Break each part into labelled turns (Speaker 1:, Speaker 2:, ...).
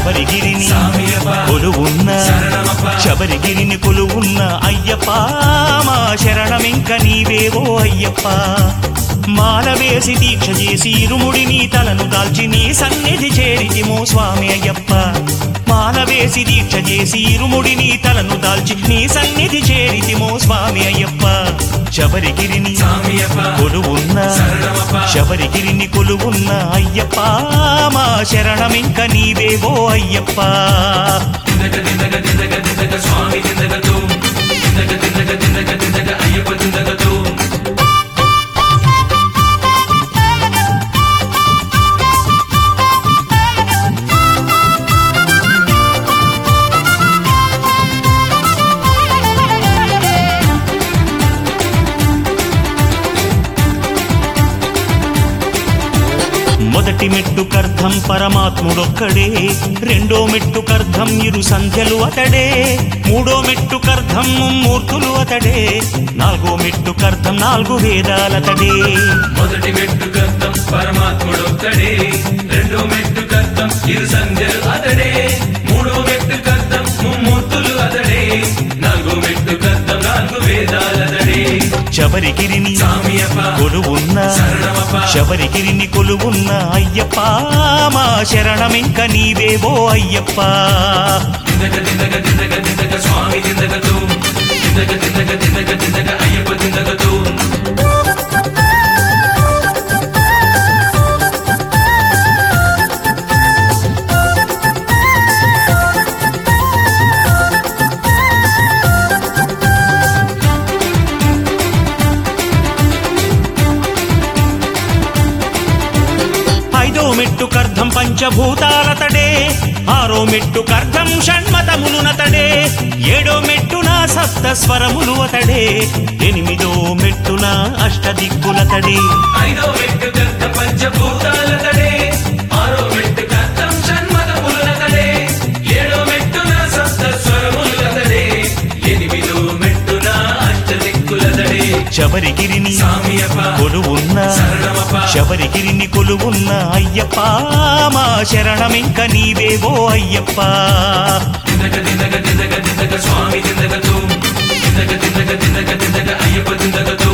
Speaker 1: శబరిగిరిని
Speaker 2: సామియప్ప.
Speaker 1: కొలువున్న
Speaker 2: శరణమప్ప.
Speaker 1: శబరిగిరిని కొలువున్న అయ్యప్ప మా శరణమింక నీవేవో అయ్యప్ప మాల వేసి దీక్ష చేసి ఇరుముడిని తలను దాల్చి నీ సన్నిధి చేరితిమో స్వామి అయ్యప్ప మాల వేసి దీక్ష చేసి ఇరుముడిని తలను దాల్చి నీ సన్నిధి చేరితిమో స్వామి అయ్యప్ప శబరిగిరిని
Speaker 2: సామియప్ప.
Speaker 1: కొలువున్న
Speaker 2: శరణమప్ప.
Speaker 1: శబరిగిరిని కొలువున్న అయ్యప్ప మా శరణమింక నీవేవో అయ్యప్ప
Speaker 2: దిందగ దిందగ దిందగ దిందగ స్వామి దిందగతో దిందగ దిందగ దిందగ దిందగ అయ్యప్ప దిందగతో
Speaker 1: మొదటి మెట్టుకర్థం పరమాత్ముడొక్కడే రెండో మెట్టుకర్థం ఇరు సంధ్యలు అతడే మూడో మెట్టుకర్థం ముమ్మూర్తులు అతడే నాలుగో మెట్టుకర్థం నాలుగు వేదాలతడే
Speaker 2: మొదటి మెట్టు కర్తం పరమాత్ముడొక్కడే రెండో మెట్టు కర్తం ఇరు సంధ్యలు అతడే మూడో మెట్టు కర్తం ముమ్మూర్తులు అతడే నాలుగో మెట్టు కర్తం నాలుగు వేదాలతడే
Speaker 1: శబరిగిరిని
Speaker 2: సామియప్ప
Speaker 1: కొలువున్న
Speaker 2: శరణమప్ప.
Speaker 1: శబరిగిరిని కొలువున్న అయ్యప్ప మా శరణమింక నీవేవో అయ్యప్ప
Speaker 2: దిందగ దిందగ దిందగ దిందగ స్వామి దిందగతో దిందగ దిందగ దిందగ దిందగ అయ్యప్ప దిందగతో
Speaker 1: ఐదో మెట్టుకర్థం పంచభూతాలతడే ఆరో మెట్టుకర్థం షణ్మతములునతడే ఏడో మెట్టున సప్త స్వరములు అతడే ఎనిమిదో మెట్టున అష్టదిక్కులతడే
Speaker 2: ఐదో మెట్టు కర్త పంచభూతాలతడే ఆరో మెట్టు కర్తం షణ్మతములతడే ఏడో మెట్టున సప్త స్వరములతడే ఎనిమిదో మెట్టున అష్టదిక్కులతడే
Speaker 1: శబరిగిరిని
Speaker 2: సామియప్ప
Speaker 1: కొలువున్న
Speaker 2: శరణమప్ప.
Speaker 1: శబరిగిరిని కొలువున్న అయ్యప్ప మా శరణమింక నీవేవో అయ్యప్ప
Speaker 2: దిందగ దిందగ దిందగ దిందగ స్వామి దిందగతో దిందగ దిందగ దిందగ దిందగ అయ్యప్ప దిందగతో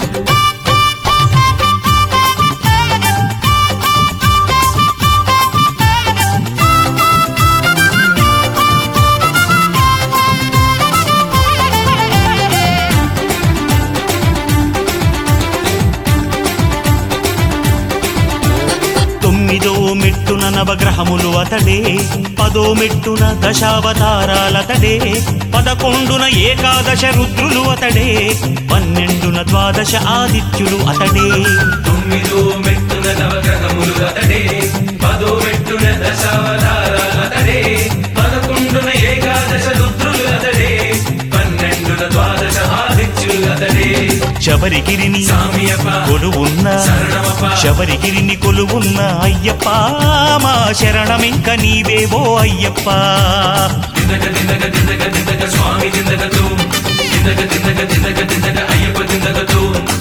Speaker 1: తొమ్మిదో మెట్టున నవగ్రహములు అతడే పదో మెట్టున దశావతారాలతడే పదకొండున ఏకాదశ రుద్రులు అతడే పన్నెండున ద్వాదశ ఆదిత్యులు అతడే
Speaker 2: తొమ్మిదో మెట్టున నవగ్రహములు అతడే పదో మెట్టున దశావతారాలతడే పదకొండున ఏకాదశ రుద్రులు అతడే పన్నెండున ద్వాదశ ఆదిత్యులు అతడే
Speaker 1: శబరిగిరిని
Speaker 2: సామియప్ప
Speaker 1: కొలువున్న
Speaker 2: శరణమప్ప.
Speaker 1: శబరిగిరిని కొలువున్న అయ్యప్ప మా శరణమింక నీవేవో అయ్యప్ప
Speaker 2: దిందగ దిందగ దిందగ దిందగ స్వామి దిందగతో దిందగ దిందగ దిందగ దిందగ అయ్యప్ప దిందగతో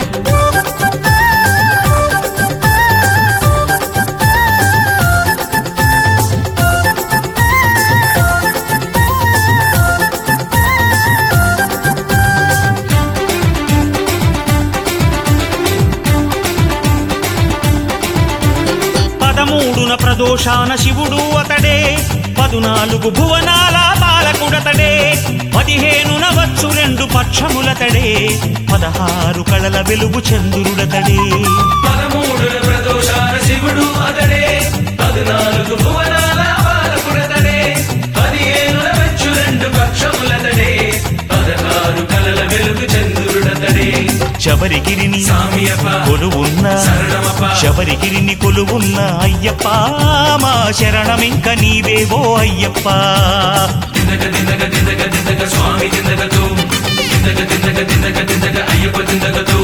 Speaker 1: పదమూడున ప్రదోషాన శివుడు అతడే పదునాలుగు భువనాల బాలకుడతడే పదిహేనున వచ్చు రెండు పక్షములతడే పదహారు కళల వెలుగు చంద్రుడతడే
Speaker 2: పదమూడున ప్రదోషాల శివుడు అతడే పద్నాలుగు భువనాల బాలకుడతడే పదిహేనుల వచ్చు రెండు పక్షములతడే పదహారు కలల వెలుగు చంద్రుడతడే
Speaker 1: శబరిగిరిని
Speaker 2: సామియప్ప
Speaker 1: కొలువున్న
Speaker 2: శరణమప్ప.
Speaker 1: శబరిగిరిని కొలువున్న అయ్యప్ప మా శరణమింక నీవేవో అయ్యప్ప
Speaker 2: దిందగ దిందగ దిందగ దిందగ స్వామి దిందగతో దిందగ దిందగ దిందగ దిందగ అయ్యప్ప దిందగతో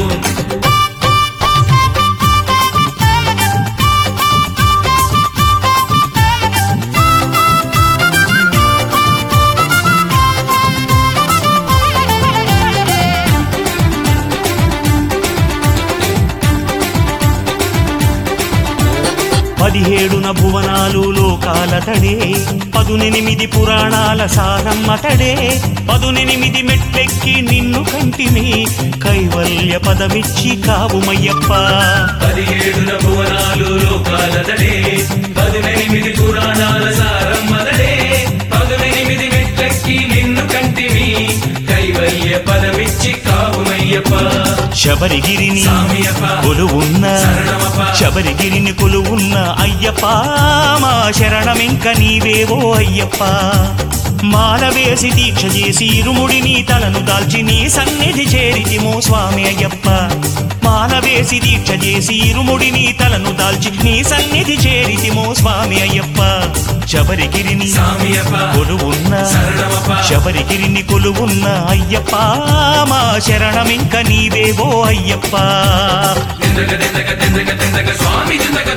Speaker 1: పదిహేడున భువనాలు లోకాలతడే పదునెనిమిది పురాణాల సారమ్మతడే పదునెనిమిది మెట్లెక్కి నిన్ను కంటిని కైవల్య పదమిచ్చి కావుమయ్యప్ప
Speaker 2: పదిహేడున భువనాలు లోకాలదడే పదునెనిమిది పురాణాల సారమ్మదడే పదునెనిమిది మెట్లెక్కి నిన్ను కంటివి కైవల్య పదమిచ్చి కావుమయ్యప్ప
Speaker 1: శబరిగిరిని
Speaker 2: సామియప్ప
Speaker 1: కొలువున్న
Speaker 2: శరణమప్ప.
Speaker 1: శబరిగిరిని కొలువున్న అయ్యప్ప మా శరణమింక నీవేవో అయ్యప్ప మాల వేసి దీక్ష చేసి ఇరుముడిని తలను దాల్చి నీ సన్నిధి చేరితిమో స్వామి అయ్యప్ప మాల వేసి దీక్ష చేసి ఇరుముడిని తలను దాల్చి నీ సన్నిధి చేరితిమో స్వామి అయ్యప్ప శబరిగిరిని
Speaker 2: సామియప్ప
Speaker 1: కొలువున్న
Speaker 2: శరణమప్ప.
Speaker 1: శబరిగిరిని కొలువున్న అయ్యప్ప మా శరణమింక నీవేవో అయ్యప్ప
Speaker 2: తిందక తిందక తిందక తిందక స్వామి తిందక